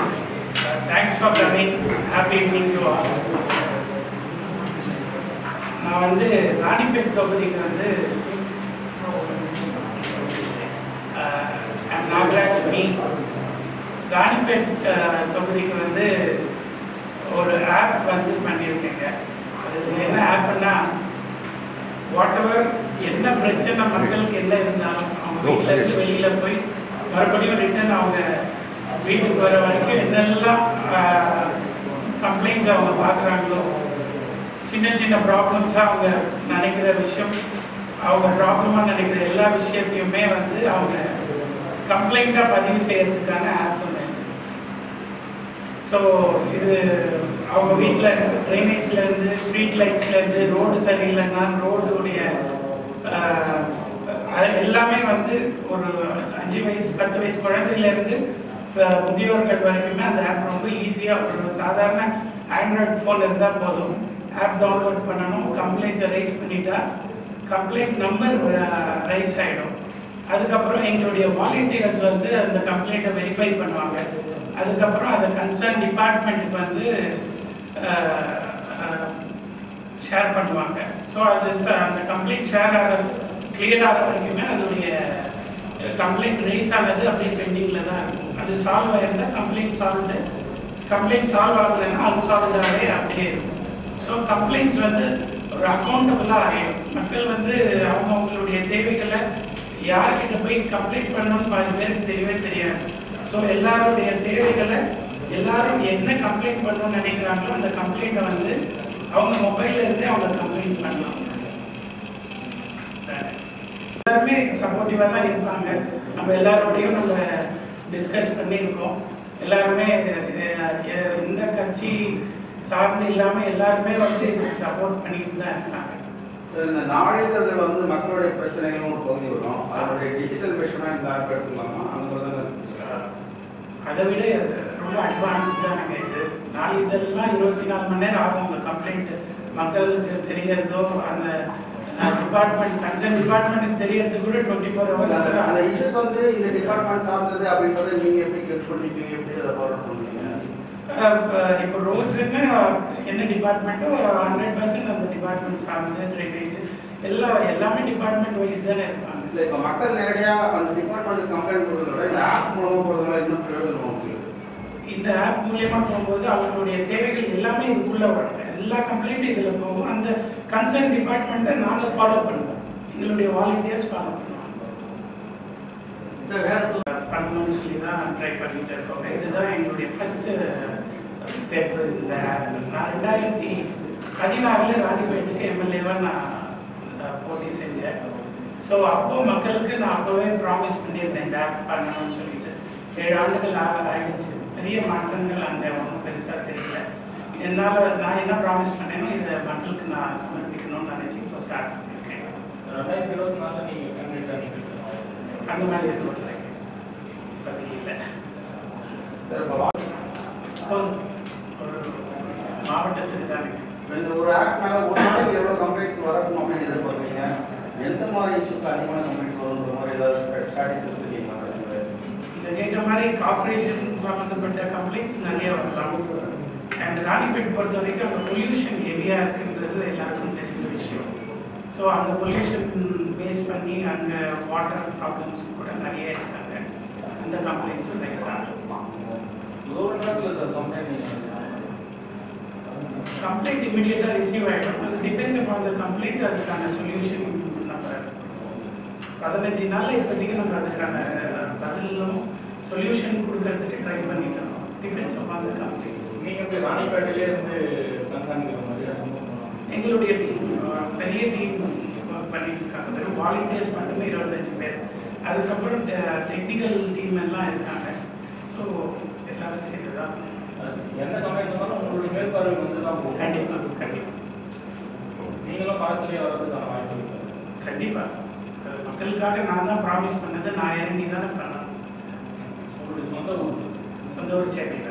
Thanks for coming happy evening to all நான் வந்து ராணிப்பேட் தொகுதிக்கு வந்து அஹ், நாகராஜ் மீ ராணிப்பேட் அஹ், தொகுதிக்கு வந்து ஒரு ஆப் வந்து பண்ணியிருக்கேங்க அது என்ன ஆப்னா வாட் எவர் என்ன பிரச்சனை மக்களுக்கு என்ன இருந்தாலும் அவங்க வீட்டில் இருந்து வெளியில போய் மறுபடியும் ரிட்டர்ன் அவங்க வீட்டுக்கு வர வரைக்கும் என்னெல்லாம் கம்ப்ளைண்ட்ஸ் அவங்க பார்க்குறாங்களோ சின்ன சின்ன ப்ராப்ளம்ஸாக அவங்க நினைக்கிற விஷயம் அவங்க ப்ராப்ளமாக நினைக்கிற எல்லா விஷயத்தையுமே வந்து அவங்க கம்ப்ளைண்ட்டாக பதிவு செய்யறதுக்கான ஆப் ஒன்று ஸோ இது அவங்க வீட்டில் ட்ரைனேஜ்லேருந்து ஸ்ட்ரீட் லைட்ஸ்லேருந்து ரோடு சரியில்லைன்னா ரோடுடைய எல்லாமே வந்து ஒரு அஞ்சு வயசு பத்து வயசு குழந்தையிலேருந்து முதியோர்கள் வரைக்குமே அந்த ஆப் ரொம்ப ஈஸியாக ஒரு சாதாரண ஆண்ட்ராய்டு ஃபோன் இருந்தால் போதும் ஆப் டவுன்லோட் பண்ணணும் கம்ப்ளைண்ட்ஸை ரைஸ் பண்ணிட்டா கம்ப்ளைண்ட் நம்பர் ரைஸ் ஆகிடும் அதுக்கப்புறம் எங்களுடைய வாலண்டியர்ஸ் வந்து அந்த கம்ப்ளைண்ட்டை வெரிஃபை பண்ணுவாங்க அதுக்கப்புறம் அந்த கன்சர்ன் டிபார்ட்மெண்ட்டுக்கு வந்து ஷேர் பண்ணுவாங்க ஸோ அது ச- அந்த கம்ப்ளைண்ட் ஷேர் ஆகிற கிளியர் ஆகிற வரைக்குமே அதோடைய கம்ப்ளைண்ட் ரைஸ் ஆனது அப்படியே பெண்டிங்கில் தான் இருக்கும் அது சால்வ் ஆயிருந்தால் கம்ப்ளைண்ட் சால்வ்டு கம்ப்ளைண்ட் சால்வ் ஆகலைன்னா அன்சால்வ்டாகவே அப்படியே இருக்கும் ஸோ கம்ப்ளைண்ட்ஸ் வந்து ஒரு அக்கௌண்டபிளாக ஆகிடும் மக்கள் வந்து அவங்க அவங்களுடைய தேவைகளை யார்கிட்ட போய் கம்ப்ளைண்ட் பண்ணணும்னு பாதி பேருக்கு தெரியவே தெரியாது ஸோ எல்லாருடைய தேவைகளை எல்லாரும் என்ன கம்ப்ளைண்ட் பண்ணணும்னு நினைக்கிறாங்களோ அந்த கம்ப்ளைண்ட்டை வந்து அவங்க மொபைல்ல இருந்தே அவங்க கம்ப்ளைண்ட் பண்ணலாம் எல்லாருமே சப்போர்ட்டிவாக தான் இருப்பாங்க நம்ம எல்லாரோடையும் நம்ம டிஸ்கஸ் பண்ணியிருக்கோம் எல்லாருமே அஹ், எ- எந்த கட்சி சார்ந்து இல்லாமல் எல்லாருமே வந்து இதுக்கு சப்போர்ட் பண்ணிட்டு தான் இருக்காங்க இந்த நாளிதழ்கள் வந்து மக்களுடைய பிரச்சனைகளும் ஒரு பகுதி வரும் அதனுடைய டிஜிட்டல் விஷயமா இந்த ஆப் எடுத்துக்கலாமா அந்த மாதிரி தானே இருக்கு அதை விட ரொம்ப அட்வான்ஸ் தானுங்க இது நாளிதழ்லாம் இருபத்தி நாலு மணி நேரம் ஆகும் உங்கள் கம்ப்ளைண்ட் மக்களுக்கு தெரியறதோ அந்த டிபார்ட்மெண்ட் கன்சர்ன் டிபார்ட்மெண்ட்டுக்கு தெரியறது கூட டுவெண்ட்டி ஃபோர் அந்த அந்த ஹவர்ஸ் இஷ்யூஸ் வந்து இந்த டிபார்ட்மெண்ட் சார்ந்தது அப்படின்றத நீங்க எப்படி கெஸ் பண்ணிப்பீங்க எப்படி அதை ஃபார்வர்ட் பண்ணுவீங்க இப்போ ரோட்ஸுன்னு என்ன டிபார்ட்மெண்ட்டோ ஹண்ட்ரட் பர்சன்ட் அந்த டிபார்ட்மெண்ட் சார்ந்து ட்ரைனேஜ் எல்லாம் எல்லாமே டிபார்ட்மெண்ட் வைஸ் தானே இருப்பாங்க இல்ல இப்ப மக்கள் நேரடியா அந்த டிபார்ட்மெண்ட் கம்ப்ளைண்ட் கொடுக்கறத விட இந்த ஆப் மூலமா போறதுனால இன்னும் பிரயோஜனம் உங்களுக்கு இந்த ஆப் மூலியமா போகும்போது அவங்களுடைய தேவைகள் எல்லாமே இதுக்குள்ள வரும் எல்லா கம்ப்ளைண்ட்டும் இதுல போகும் அந்த கன்சர்ன் டிபார்ட்மெண்ட்டை நாங்க ஃபாலோ பண்ணுவோம் எங்களுடைய வாலண்டியர்ஸ் ஃபாலோ பண்ணுவோம் சார் வேற பண்ணணும்னு சொல்லி தான் ட்ரை பண்ணிட்டு இருக்கோம் இதுதான் எங்களுடைய ஃபர்ஸ்ட் ஸ்டெப் இந்த ஆப் நான் ரெண்டாயிரத்தி பதினாறுல ராணிப்பேட்டுக்கு எம்எல்ஏவா நான் அஹ், போட்டி செஞ்சேன் ஸோ அப்போ மக்களுக்கு நான் அப்போவே ப்ராமிஸ் பண்ணியிருந்தேன் இந்த ஆப் பண்ணணும்னு சொல்லிட்டு ஏழு ஆண்டுகள் ஆ- ஆயிடுச்சு பெரிய மாற்றங்கள் அங்கே ஒன்றும் பெருசாக தெரியல என்னால் நான் என்ன ப்ராமிஸ் பண்ணேனோ இதை மக்களுக்கு நான் சமர்ப்பிக்கணும்னு நினச்சி இப்போ ஸ்டார்ட் பண்ணியிருக்கேன் ரெண்டாயிரத்தி இருபத்தி நாலுல நீங்க கேண்டிடேட்டா நீங்க அந்த மாதிரி எதுவும் இல்லை இப்போதைக்கு இல்லை சரி, இப்ப வா- இப்போ ஒரு மாவட்டத்துக்கு தானே இப்ப இந்த ஒரு ஆப் மேல ஒரு நாளைக்கு எவ்வளவு கம்ப்ளைண்ட்ஸ் வரணும் அப்படின்னு எதிர்பார்க்குறீங்க எந்த மாதிரி இஷ்யூஸ் அதிகமான கம்ப்ளைண்ட்ஸ் வரும்ன்ற மாதிரி ஏதாவது ஸ்டாட்டிக்ஸ் எடுத்துக்கீங்களா இந்த கேட்ட மாதிரி கார்பரேஷன் சம்மந்தப்பட்ட கம்ப்ளைண்ட்ஸ் நிறைய வரலாம் அண்ட் ராணிப்பேட் பொறுத்த வரைக்கும் அங்கே பொல்யூஷன் ஹெவியாக இருக்குன்றது எல்லாருக்கும் தெரிஞ்ச விஷயம் ஸோ அந்த பொல்யூஷன் பேஸ் பண்ணி அங்கே வாட்டர் ப்ராப்ளம்ஸ் கூட நிறைய இருக்காங்க அந்த கம்ப்ளைண்ட்ஸும் ரைஸ் ஆகும் ஒரு நேரத்தில் சார் கம்ப்ளைண்ட் கம்ப்ளைண்ட் இமிடியேட்டாக ரிசீவ் ஆகிடும் அது டிபெண்ட்ஸ் அப்பான் த கம்ப்ளைண்ட் அதுக்கான சொல்யூஷன் நம்ம பதினஞ்சு நாளில் இப்போதைக்கு நம்ம அதுக்கான பதிலும் சொல்யூஷன் கொடுக்கறதுக்கு ட்ரை பண்ணிட்டோம் டிபெண்ட்ஸ் அப்பான் த கம்ப்ளைண்ட்ஸ் நீங்க இப்படி ராணிப்பேட்டையிலே இருந்து கண்காணிக்கிற மாதிரி இருக்கும். எங்களுடைய டீம் பெரிய டீம் பண்ணிட்டு இருக்காங்க வெறும் வாலண்டியர்ஸ் மட்டுமே இருபத்தஞ்சு பேர் அதுக்கப்புறம் டெக்னிக்கல் டீம் எல்லாம் இருக்காங்க ஸோ எல்லாரும் சேர்ந்து தான் எந்த கம்ப்ளைண்ட் இருந்தாலும் உங்களுடைய மேற்பார்வைக்கு வந்து தான் போகும் கண்டிப்பாக கண்டிப்பாக நீங்களும் பக்கத்துலேயே வர்றதுக்கான வாய்ப்பு இருக்கு கண்டிப்பா அஹ் மக்களுக்காக நான் தான் ப்ராமிஸ் பண்ணது நான் இறங்கி தானே பண்ணணும் உங்களுடைய சொந்த ஊர் சொந்த ஒரு சென்னையில்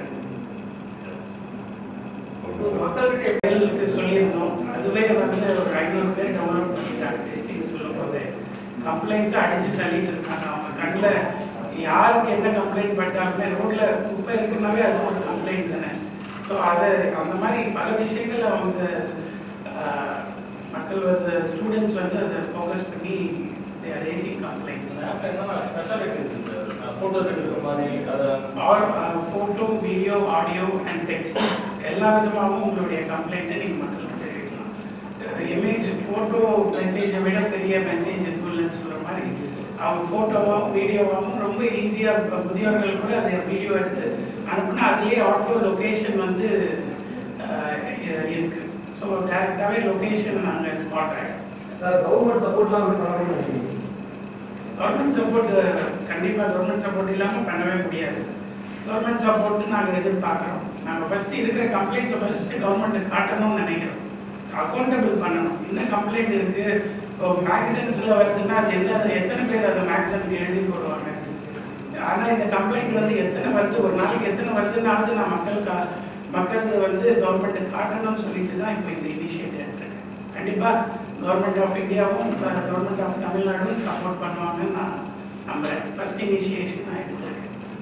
மக்கள்கிட்ட மக்களுக்கு சொல்லியிருந்தோம் அதுவே வந்து ஒரு ஐநூறு பேர் டவுன்லோட் பண்ணிட்டாங்க டெஸ்டிங் சொல்லும் போது கம்ப்ளைண்ட்ஸை அடிச்சு தள்ளிட்டு இருக்காங்க அவங்க கண்ணில் யாருக்கு என்ன கம்ப்ளைண்ட் பண்ணிட்டாலுமே ரோட்ல குப்பை இருக்குன்னாவே அது ஒரு கம்ப்ளைண்ட் தானே ஸோ அது அந்த மாதிரி பல விஷயங்கள் அவங்க ஆஹ், மக்கள் வந்து ஸ்டூடெண்ட்ஸ் வந்து அதை ஃபோக்கஸ் பண்ணி ரேசிங் கம்ப்ளைண்ட்ஸ் ஆப்ல என்னன்னா ஸ்பெஷல் இருக்கு ஃபோட்டோஸ் எடுக்கிற மாதிரி அதை photo video audio and text எல்லா விதமாகவும் உங்களுடைய கம்ப்ளைண்ட்டை நீங்கள் மக்களுக்கு தெரிவிக்கலாம் இமேஜ் ஃபோட்டோ மெசேஜை விட பெரிய மெசேஜ் எதுவும் இல்லைன்னு சொல்கிற மாதிரி அவங்க ஃபோட்டோவாகவும் வீடியோவாகவும் ரொம்ப ஈஸியாக முதியோர்கள் கூட அதை வீடியோ எடுத்து அனுப்புனா அதுலேயே ஆட்டோ லொக்கேஷன் வந்து அஹ், இ- இருக்கு ஸோ டேரெக்டாகவே லொக்கேஷன் நாங்கள் ஸ்பாட் ஆகிடும் சார் கவர்மெண்ட் சப்போர்ட்லாம் அப்படி பண்ண முடியும் கவர்மெண்ட் சப்போர்ட் கண்டிப்பாக கவர்மெண்ட் சப்போர்ட் இல்லாமல் பண்ணவே முடியாது கவர்மெண்ட் சப்போர்ட் நாங்கள் எதிர்பார்க்குறோம் நாங்கள் ஃபஸ்ட்டு இருக்கிற கம்ப்ளைண்ட்ஸை ஃபஸ்ட்டு கவர்மெண்ட்டு காட்டணும்னு நினைக்கிறோம் அக்கௌண்டபிள் பண்ணணும் என்ன கம்ப்ளைண்ட் இருக்குது இப்போ மேக்சின்ஸில் வருதுன்னா அது எந்த அது எத்தனை பேர் அதை மேக்சினுக்கு எழுதி போடுவாங்க ஆனால் இந்த கம்ப்ளைண்ட் வந்து எத்தனை வருது ஒரு நாளைக்கு எத்தனை வருதுன்னாவது நான் மக்களுக்கு மக்களுக்கு வந்து கவர்மெண்ட்டு காட்டணும்னு சொல்லிட்டு தான் இப்போ இந்த இனிஷியேட் எடுத்திருக்கேன் கண்டிப்பாக கவர்மெண்ட் ஆஃப் இந்தியாவும் கவர்மெண்ட் ஆஃப் தமிழ்நாடும் சப்போர்ட் பண்ணுவாங்கன்னு நான் நம்புறேன் ஃபர்ஸ்ட் இனிஷியேஷன் நான் எடுத்திருக்கேன்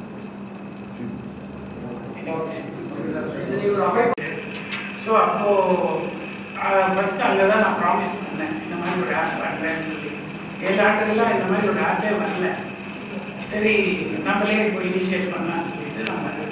நீங்க ஒரு அமைப்பு ஸோ அப்போ ஃபர்ஸ்ட் அங்கே தான் நான் ப்ராமிஸ் பண்ணேன் இந்த மாதிரி ஒரு ஆப் பண்ணுறேன்னு சொல்லி ஏழு ஆண்டுகள்லாம் இந்த மாதிரி ஒரு ஆப்பே வரல சரி நம்மளே இப்போ இனிஷியேட் பண்ணலாம்னு சொல்லிட்டு நம்ம